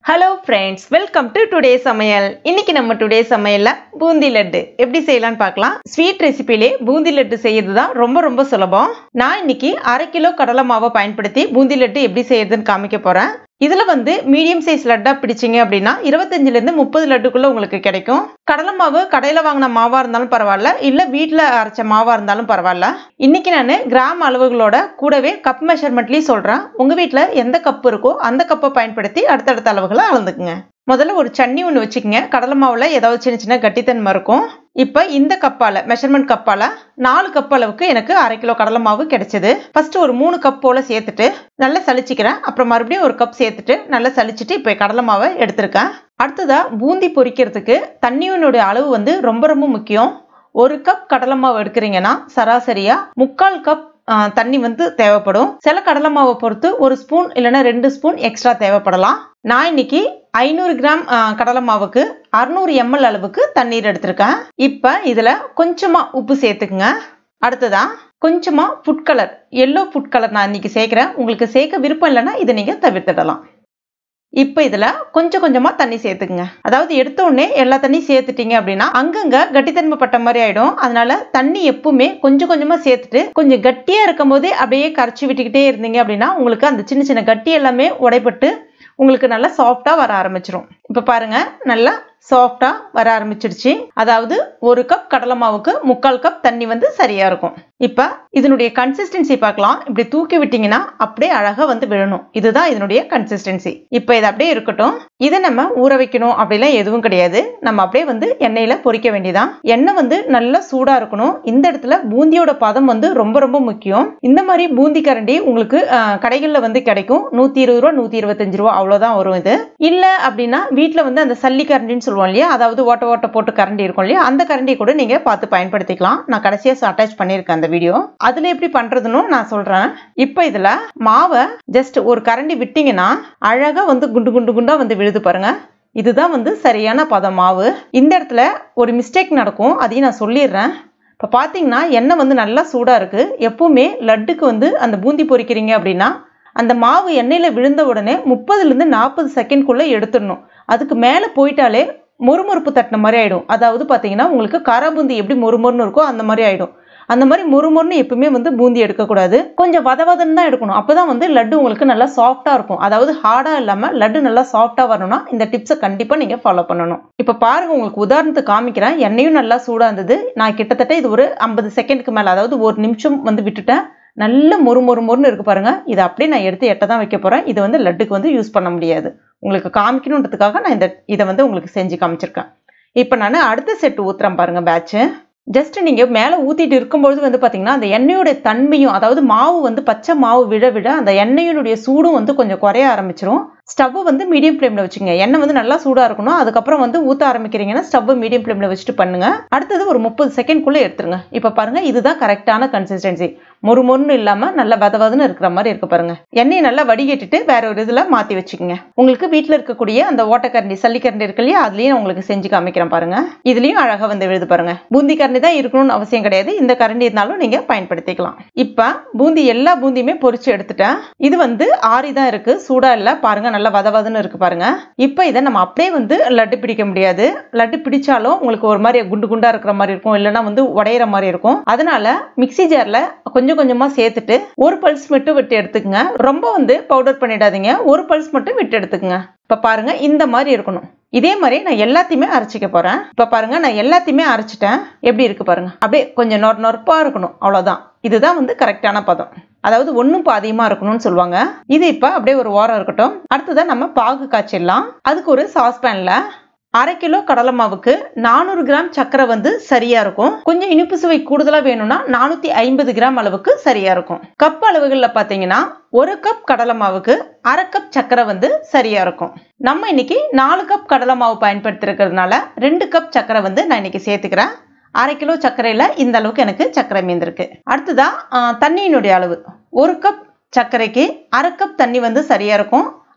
hello friends welcome to today சமையல் இன்னைக்கு நம்ம டுடே சமையல்ல பூந்தி லட்டு எப்படி செய்யலாம்னு பார்க்கலாம் ஸ்வீட் ரெசிபிலே பூந்தி லட்டு செய்யறது தான் ரொம்ப ரொம்ப சுலபம் நான் இன்னைக்கு அரை கிலோ கடலை மாவை பயன்படுத்தி பூந்தி லட்டு எப்படி செய்யறதுன்னு காமிக்க போறேன் இதுல வந்து மீடியம் சைஸ் லட்டா பிடிச்சிங்க அப்படின்னா இருபத்தஞ்சுல இருந்து முப்பது லட்டுக்குள்ள உங்களுக்கு கிடைக்கும் கடலை மாவு கடையில வாங்கின மாவா இருந்தாலும் பரவாயில்ல இல்ல வீட்ல அரைச்ச மாவா இருந்தாலும் பரவாயில்ல இன்னைக்கு நான் கிராம் அளவுகளோட கூடவே கப் மெஷர்மெண்ட்லயும் சொல்றேன் உங்க வீட்ல எந்த கப் இருக்கோ அந்த கப்பை பயன்படுத்தி அடுத்தடுத்த அளவுகளை அளந்துக்குங்க முதல்ல ஒரு சன்னி ஒன்று வச்சுக்கோங்க கடலை மாவில் ஏதாவது சின்ன சின்ன கட்டித்தன்மை இருக்கும் இப்போ இந்த கப்பால் மெஷர்மெண்ட் கப்பால் நாலு கப் அளவுக்கு எனக்கு அரை கிலோ கடலை மாவு கிடைச்சது ஃபர்ஸ்ட் ஒரு மூணு கப் போல் சேர்த்துட்டு நல்லா சலிச்சிக்கிறேன் அப்புறம் மறுபடியும் ஒரு கப் சேர்த்துட்டு நல்லா சலிச்சிட்டு இப்போ கடலை மாவை எடுத்திருக்கேன் அடுத்ததா பூந்தி பொரிக்கிறதுக்கு தண்ணியினுடைய அளவு வந்து ரொம்ப ரொம்ப முக்கியம் ஒரு கப் கடலை மாவு எடுக்கிறீங்கன்னா சராசரியா முக்கால் கப் தண்ணி வந்து தேவைப்படும் சில கடலை மாவை பொறுத்து ஒரு ஸ்பூன் இல்லைன்னா ரெண்டு ஸ்பூன் எக்ஸ்ட்ரா தேவைப்படலாம் நான் இன்னைக்கு ஐநூறு கிராம் கடலை மாவுக்கு அறுநூறு எம்எல் அளவுக்கு தண்ணீர் எடுத்திருக்கேன் இப்போ இதில் கொஞ்சமாக உப்பு சேர்த்துக்குங்க அடுத்ததா கொஞ்சமாக food colour yellow food colour நான் இன்னைக்கு சேர்க்குறேன் உங்களுக்கு சேர்க்க விருப்பம் இல்லைன்னா இதை நீங்கள் தவிர்த்துடலாம் இப்போ இதில் கொஞ்சம் கொஞ்சமாக தண்ணி சேர்த்துக்குங்க அதாவது எடுத்த உடனே எல்லா தண்ணியும் சேர்த்துட்டீங்க அப்படின்னா அங்கங்க கட்டித்தன்மை பட்ட மாதிரி ஆயிடும் அதனால தண்ணி எப்பவுமே கொஞ்சம் கொஞ்சமாக சேர்த்துட்டு கொஞ்சம் கட்டியாக இருக்கும் போதே அப்படியே கரைச்சி விட்டுக்கிட்டே இருந்தீங்க அப்படின்னா உங்களுக்கு அந்த சின்ன சின்ன கட்டி எல்லாமே உடைப்பட்டு உங்களுக்கு நல்லா சாஃப்டாக வர ஆரம்பிச்சிரும் இப்போ பாருங்க நல்லா சாஃப்டாக வர ஆரம்பிச்சிருச்சு அதாவது ஒரு கப் கடலை மாவுக்கு முக்கால் கப் தண்ணி வந்து சரியாக இருக்கும் இப்போ இதனுடைய கன்சிஸ்டன்சி பார்க்கலாம் இப்படி தூக்கி விட்டிங்கன்னா அப்படியே அழகாக வந்து விழணும் இதுதான் இதனுடைய கன்சிஸ்டன்சி இப்போ இது அப்படியே இருக்கட்டும் இதை நம்ம ஊற வைக்கணும் அப்படிலாம் எதுவும் கிடையாது நம்ம அப்படியே வந்து எண்ணெயில் பொரிக்க வேண்டியதான் எண்ணெய் வந்து நல்லா சூடாக இருக்கணும் இந்த இடத்துல பூந்தியோட பதம் வந்து ரொம்ப ரொம்ப முக்கியம் இந்த மாதிரி பூந்தி கரண்டி உங்களுக்கு கடைகளில் வந்து கிடைக்கும் நூற்றி இருபது ரூபா நூற்றி இருபத்தஞ்சு ரூபா அவ்வளோதான் வரும் இது இல்லை அப்படின்னா வீட்டில் வந்து அந்த சல்லி கரண்டின்னு சொல்லுவோம் இல்லையா அதாவது ஓட்ட ஓட்ட போட்டு கரண்டி இருக்கும் இல்லையா அந்த கரண்டி கூட நீங்கள் பார்த்து பயன்படுத்திக்கலாம் நான் கடைசியாக அட்டாச் பண்ணியிருக்கேன் அந்த வீடியோ அதில் எப்படி பண்ணுறதுன்னு நான் சொல்கிறேன் இப்போ இதில் மாவை ஜஸ்ட் ஒரு கரண்டி விட்டிங்கன்னா அழகாக வந்து குண்டு குண்டு குண்டாக வந்து விழுது பாருங்க இதுதான் வந்து சரியான பதம் மாவு இந்த இடத்துல ஒரு மிஸ்டேக் நடக்கும் அதையும் நான் சொல்லிடுறேன் இப்போ பார்த்தீங்கன்னா எண்ணெய் வந்து நல்லா சூடாக இருக்குது எப்பவுமே லட்டுக்கு வந்து அந்த பூந்தி பொரிக்கிறீங்க அப்படின்னா அந்த மாவு எண்ணெயில் விழுந்த உடனே முப்பதுலேருந்து நாற்பது செகண்ட்குள்ளே எடுத்துடணும் அதுக்கு மேலே போயிட்டாலே மொறுமொறுப்பு தட்டின மாதிரி ஆகிடும் அதாவது பார்த்தீங்கன்னா உங்களுக்கு காராபூந்தி எப்படி மொறுமொறுன்னு இருக்கோ அந்த மாதிரி ஆகிடும் அந்த மாதிரி மொறுமொறுன்னு எப்பவுமே வந்து பூந்தி எடுக்கக்கூடாது கொஞ்சம் வதவதன்னு தான் எடுக்கணும் அப்போ தான் வந்து லட்டு உங்களுக்கு நல்லா சாஃப்டாக இருக்கும் அதாவது ஹார்டாக இல்லாமல் லட்டு நல்லா சாஃப்டாக வரணும்னா இந்த டிப்ஸை கண்டிப்பாக நீங்கள் ஃபாலோ பண்ணணும் இப்போ பாருங்கள் உங்களுக்கு உதாரணத்துக்கு காமிக்கிறேன் எண்ணெயும் நல்லா சூடாக இருந்தது நான் கிட்டத்தட்ட இது ஒரு ஐம்பது செகண்டுக்கு மேலே அதாவது ஒரு நிமிஷம் வந்து விட்டுட்டேன் நல்ல மொறு மொறு மொறுன்னு இருக்கு பாருங்க இதை அப்படியே நான் எடுத்து எட்ட தான் வைக்க போகிறேன் இது வந்து லட்டுக்கு வந்து யூஸ் பண்ண முடியாது உங்களுக்கு காமிக்கணுன்றதுக்காக நான் இந்த இதை வந்து உங்களுக்கு செஞ்சு காமிச்சிருக்கேன் இப்போ நான் அடுத்த செட் ஊற்றுறேன் பாருங்க பேட்ச்சு ஜஸ்ட் நீங்கள் மேலே ஊற்றிட்டு இருக்கும்பொழுது வந்து பார்த்தீங்கன்னா அந்த எண்ணெயோடைய தன்மையும் அதாவது மாவு வந்து பச்சை மாவு விழ விழ அந்த எண்ணெயினுடைய சூடும் வந்து கொஞ்சம் குறைய ஆரம்பிச்சிரும் ஸ்டவ்வை வந்து மீடியம் ஃப்ளேமில் வச்சுங்க எண்ணெய் வந்து நல்லா சூடாக இருக்கணும் அதுக்கப்புறம் வந்து ஊற்ற ஆரம்பிக்கிறீங்கன்னா ஸ்டவ்வை மீடியம் ஃப்ளேமில் வச்சுட்டு பண்ணுங்க அடுத்தது ஒரு முப்பது செகண்ட்குள்ளே எடுத்துருங்க இப்போ பாருங்க இதுதான் கரெக்டான கன்சிஸ்டன்சி மொறு மொறுன்னு இல்லாமல் நல்லா வதவதுன்னு இருக்கிற மாதிரி இருக்கு பாருங்க எண்ணெயை நல்லா வடிகட்டிட்டு வேற ஒரு இதில் மாற்றி வச்சுக்கோங்க உங்களுக்கு வீட்டில் இருக்கக்கூடிய அந்த ஓட்டக்கரண்டி சல்லிக்கரண்டி இருக்கு இல்லையா அதுலேயும் உங்களுக்கு செஞ்சு காமிக்கிறேன் பாருங்க இதுலேயும் அழகாக வந்து விழுது பாருங்க பூந்தி கரண்டி தான் இருக்கணும்னு அவசியம் கிடையாது இந்த கரண்டி இருந்தாலும் நீங்கள் பயன்படுத்திக்கலாம் இப்போ பூந்தி எல்லா பூந்தியுமே பொரிச்சு எடுத்துட்டேன் இது வந்து ஆறி தான் இருக்கு சூடாக இல்லை பாருங்க நல்லா வதவதுன்னு இருக்கு பாருங்க இப்போ இதை நம்ம அப்படியே வந்து லட்டு பிடிக்க முடியாது லட்டு பிடிச்சாலும் உங்களுக்கு ஒரு மாதிரி குண்டு குண்டா இருக்கிற மாதிரி இருக்கும் இல்லைன்னா வந்து உடையிற மாதிரி இருக்கும் அதனால மிக்சி ஜார்ல கொஞ்சம் கொஞ்சமா சேர்த்துட்டு ஒரு பல்ஸ் மட்டும் விட்டு எடுத்துக்கங்க ரொம்ப வந்து பவுடர் பண்ணிடாதீங்க ஒரு பல்ஸ் மட்டும் விட்டு எடுத்துக்கங்க இப்ப பாருங்க இந்த மாதிரி இருக்கணும் இதே மாதிரி நான் எல்லாத்தையுமே அரைச்சிக்க போறேன் இப்ப பாருங்க நான் எல்லாத்தையுமே அரைச்சிட்டேன் எப்படி இருக்கு பாருங்க அப்படியே கொஞ்சம் நொறு நொறுப்பா இருக்கணும் அவ்வளவுதான் இதுதான் வந்து கரெக்டான பதம் அதாவது ஒன்றும் அதிகமாக இருக்கணும்னு சொல்லுவாங்க இது இப்போ அப்படியே ஒரு வாரம் இருக்கட்டும் அடுத்ததான் நம்ம பாகு காய்ச்சிடலாம் அதுக்கு ஒரு சாஸ்பேனில் அரை கிலோ கடலை மாவுக்கு நானூறு கிராம் சர்க்கரை வந்து சரியா இருக்கும் கொஞ்சம் இனிப்பு சுவை கூடுதலா வேணும்னா நானூத்தி ஐம்பது கிராம் அளவுக்கு சரியா இருக்கும் கப் அளவுகளில் பார்த்தீங்கன்னா ஒரு கப் கடலை மாவுக்கு அரை கப் சர்க்கரை வந்து சரியா இருக்கும் நம்ம இன்னைக்கு நாலு கப் கடலை மாவு பயன்படுத்தி இருக்கிறதுனால ரெண்டு கப் சர்க்கரை வந்து நான் இன்னைக்கு சேர்த்துக்கிறேன் அரை கிலோ சர்க்கரையில் இந்த அளவுக்கு எனக்கு சர்க்கரை மீந்திருக்கு அடுத்ததான் தண்ணியினுடைய அளவு ஒரு கப் சர்க்கரைக்கு அரை கப் தண்ணி வந்து சரியா இருக்கும்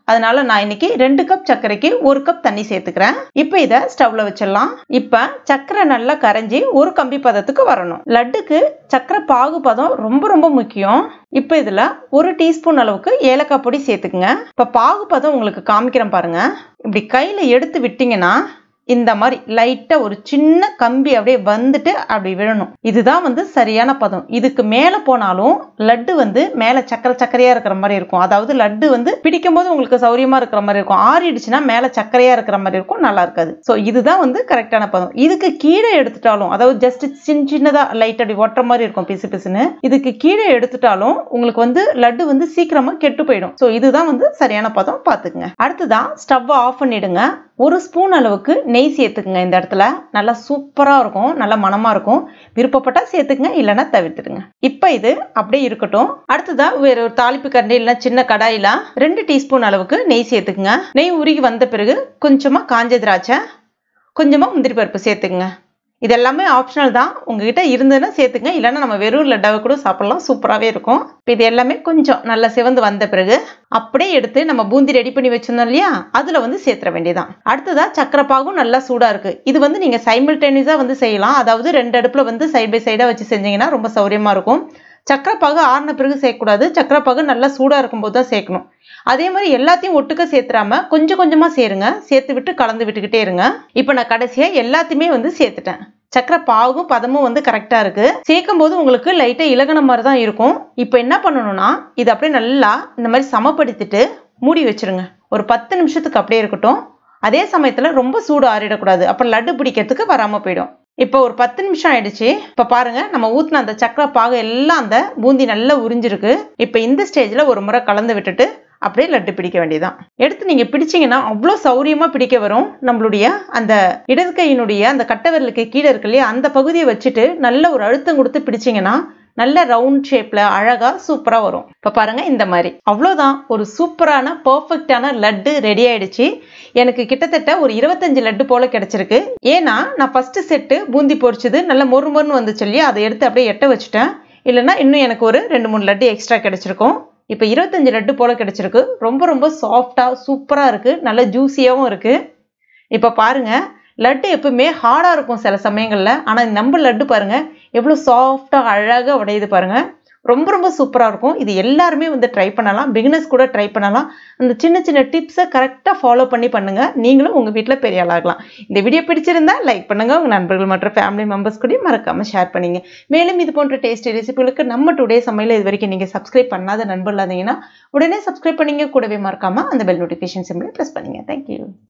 அதனால நான் இன்னைக்கு ரெண்டு கப் சர்க்கரைக்கு ஒரு கப் தண்ணி சேர்த்துக்கிறேன் இப்போ இதை ஸ்டவ்ல வச்சிடலாம் இப்போ சர்க்கரை நல்லா கரைஞ்சி ஒரு கம்பி பதத்துக்கு வரணும் லட்டுக்கு சர்க்கரை பாகு பதம் ரொம்ப ரொம்ப முக்கியம் இப்போ இதில் ஒரு டீஸ்பூன் அளவுக்கு ஏலக்காய் பொடி சேர்த்துக்குங்க இப்போ பாகு பதம் உங்களுக்கு காமிக்கிறேன் பாருங்க இப்படி கையில் எடுத்து விட்டீங்கன்னா இந்த மாதிரி லைட்டாக ஒரு சின்ன கம்பி அப்படியே வந்துட்டு அப்படி விழணும் இதுதான் வந்து சரியான பதம் இதுக்கு மேலே போனாலும் லட்டு வந்து மேலே சக்கரை சக்கரையாக இருக்கிற மாதிரி இருக்கும் அதாவது லட்டு வந்து பிடிக்கும் போது உங்களுக்கு சௌரியமாக இருக்கிற மாதிரி இருக்கும் ஆறிடுச்சுன்னா மேலே சக்கரையாக இருக்கிற மாதிரி இருக்கும் நல்லா இருக்காது ஸோ இதுதான் வந்து கரெக்டான பதம் இதுக்கு கீழே எடுத்துட்டாலும் அதாவது ஜஸ்ட் சின்ன சின்னதாக லைட் அப்படி ஒட்டுற மாதிரி இருக்கும் பிசு பிசுன்னு இதுக்கு கீழே எடுத்துட்டாலும் உங்களுக்கு வந்து லட்டு வந்து சீக்கிரமாக கெட்டு போயிடும் ஸோ இதுதான் வந்து சரியான பதம் பார்த்துக்குங்க அடுத்ததான் ஸ்டவ்வை ஆஃப் பண்ணிடுங்க ஒரு ஸ்பூன் அளவுக்கு நெய் சேர்த்துக்குங்க இந்த இடத்துல நல்லா சூப்பராக இருக்கும் நல்லா மனமாக இருக்கும் விருப்பப்பட்டால் சேர்த்துக்குங்க இல்லைன்னா தவிர்த்துடுங்க இப்போ இது அப்படியே இருக்கட்டும் அடுத்ததாக வேற ஒரு தாளிப்பு கரண்டி இல்லைன்னா சின்ன கடாயில் ரெண்டு டீஸ்பூன் அளவுக்கு நெய் சேர்த்துக்குங்க நெய் உருகி வந்த பிறகு கொஞ்சமாக காஞ்ச திராட்சை கொஞ்சமாக முந்திரி பருப்பு சேர்த்துக்குங்க இது எல்லாமே ஆப்ஷனல் தான் உங்ககிட்ட இருந்ததுன்னா சேர்த்துங்க இல்லைன்னா நம்ம வெறும் லட்டாவை கூட சாப்பிடலாம் சூப்பராகவே இருக்கும் இப்போ இது எல்லாமே கொஞ்சம் நல்லா சிவந்து வந்த பிறகு அப்படியே எடுத்து நம்ம பூந்தி ரெடி பண்ணி வச்சிருந்தோம் இல்லையா அதில் வந்து சேர்த்துற வேண்டியதான் அடுத்ததா சக்கரை பாகும் நல்லா சூடாக இருக்குது இது வந்து நீங்கள் சைமில்டேனியஸாக வந்து செய்யலாம் அதாவது ரெண்டு அடுப்பில் வந்து சைட் பை சைடாக வச்சு செஞ்சீங்கன்னா ரொம்ப சௌரியமாக இருக்கும் சக்கரை பாகு ஆறின பிறகு சேர்க்கக்கூடாது சக்கரை பாகு நல்லா சூடாக இருக்கும்போது தான் சேர்க்கணும் அதே மாதிரி எல்லாத்தையும் ஒட்டுக்க சேர்த்துறாம கொஞ்சம் கொஞ்சமாக சேருங்க சேர்த்து விட்டு கலந்து விட்டுக்கிட்டே இருங்க இப்போ நான் கடைசியாக எல்லாத்தையுமே வந்து சேர்த்துட்டேன் சக்கரை பாகும் பதமும் வந்து கரெக்டாக இருக்கு சேர்க்கும் போது உங்களுக்கு லைட்டாக இலகன மாதிரி தான் இருக்கும் இப்போ என்ன பண்ணணும்னா இது அப்படியே நல்லா இந்த மாதிரி சமப்படுத்திட்டு மூடி வச்சிருங்க ஒரு பத்து நிமிஷத்துக்கு அப்படியே இருக்கட்டும் அதே சமயத்தில் ரொம்ப சூடு ஆறிடக்கூடாது அப்புறம் லட்டு பிடிக்கிறதுக்கு வராமல் போயிடும் இப்போ ஒரு பத்து நிமிஷம் ஆயிடுச்சு இப்போ பாருங்க நம்ம ஊற்றின அந்த சக்கரை பாகு எல்லாம் அந்த பூந்தி நல்லா உறிஞ்சிருக்கு இப்போ இந்த ஸ்டேஜில் ஒரு முறை கலந்து விட்டுட்டு அப்படியே லட்டு பிடிக்க வேண்டியதான் எடுத்து நீங்கள் பிடிச்சிங்கன்னா அவ்வளோ சௌரியமாக பிடிக்க வரும் நம்மளுடைய அந்த இடது கையினுடைய அந்த கட்டை விரலுக்கு கீழே இருக்கு இல்லையா அந்த பகுதியை வச்சுட்டு நல்ல ஒரு அழுத்தம் கொடுத்து பிடிச்சிங்கன்னா நல்ல ரவுண்ட் ஷேப்பில் அழகாக சூப்பராக வரும் இப்போ பாருங்கள் இந்த மாதிரி அவ்வளோதான் ஒரு சூப்பரான பர்ஃபெக்டான லட்டு ரெடி ஆயிடுச்சு எனக்கு கிட்டத்தட்ட ஒரு இருபத்தஞ்சு லட்டு போல் கிடச்சிருக்கு ஏன்னா நான் ஃபஸ்ட்டு செட்டு பூந்தி பொரிச்சது நல்ல மொறு மொறுன்னு வந்துச்சு இல்லையா அதை எடுத்து அப்படியே எட்ட வச்சுட்டேன் இல்லைன்னா இன்னும் எனக்கு ஒரு ரெண்டு மூணு லட்டு எக்ஸ்ட்ரா கிடச்சிருக்கும் இப்போ இருபத்தஞ்சு லட்டு போல் கிடச்சிருக்கு ரொம்ப ரொம்ப சாஃப்டாக சூப்பராக இருக்குது நல்ல ஜூஸியாகவும் இருக்குது இப்போ பாருங்கள் லட்டு எப்பவுமே ஹார்டாக இருக்கும் சில சமயங்களில் ஆனால் நம்ம லட்டு பாருங்கள் எவ்வளோ சாஃப்டாக அழகாக உடையுது பாருங்கள் ரொம்ப ரொம்ப சூப்பராக இருக்கும் இது எல்லாருமே வந்து ட்ரை பண்ணலாம் பிகினர்ஸ் கூட ட்ரை பண்ணலாம் அந்த சின்ன சின்ன டிப்ஸை கரெக்டாக ஃபாலோ பண்ணி பண்ணுங்கள் நீங்களும் உங்கள் வீட்டில் பெரிய ஆளாகலாம் இந்த வீடியோ பிடிச்சிருந்தா லைக் பண்ணுங்கள் உங்கள் நண்பர்கள் மற்றும் ஃபேமிலி மெம்பர்ஸ் கூட மறக்காமல் ஷேர் பண்ணிங்க மேலும் இது போன்ற டேஸ்டி ரெசிபிகளுக்கு நம்ம டுடே சமையல் இது வரைக்கும் நீங்கள் சப்ஸ்கிரைப் பண்ணாத நண்பர்கள் இருந்தீங்கன்னா உடனே சப்ஸ்கிரைப் பண்ணிங்க கூடவே மறக்காமல் அந்த பெல் நோட்டிஃபிகேஷன் சிம்பிளை ப்ரெஸ் பண்ணுங்கள் தேங்க்யூ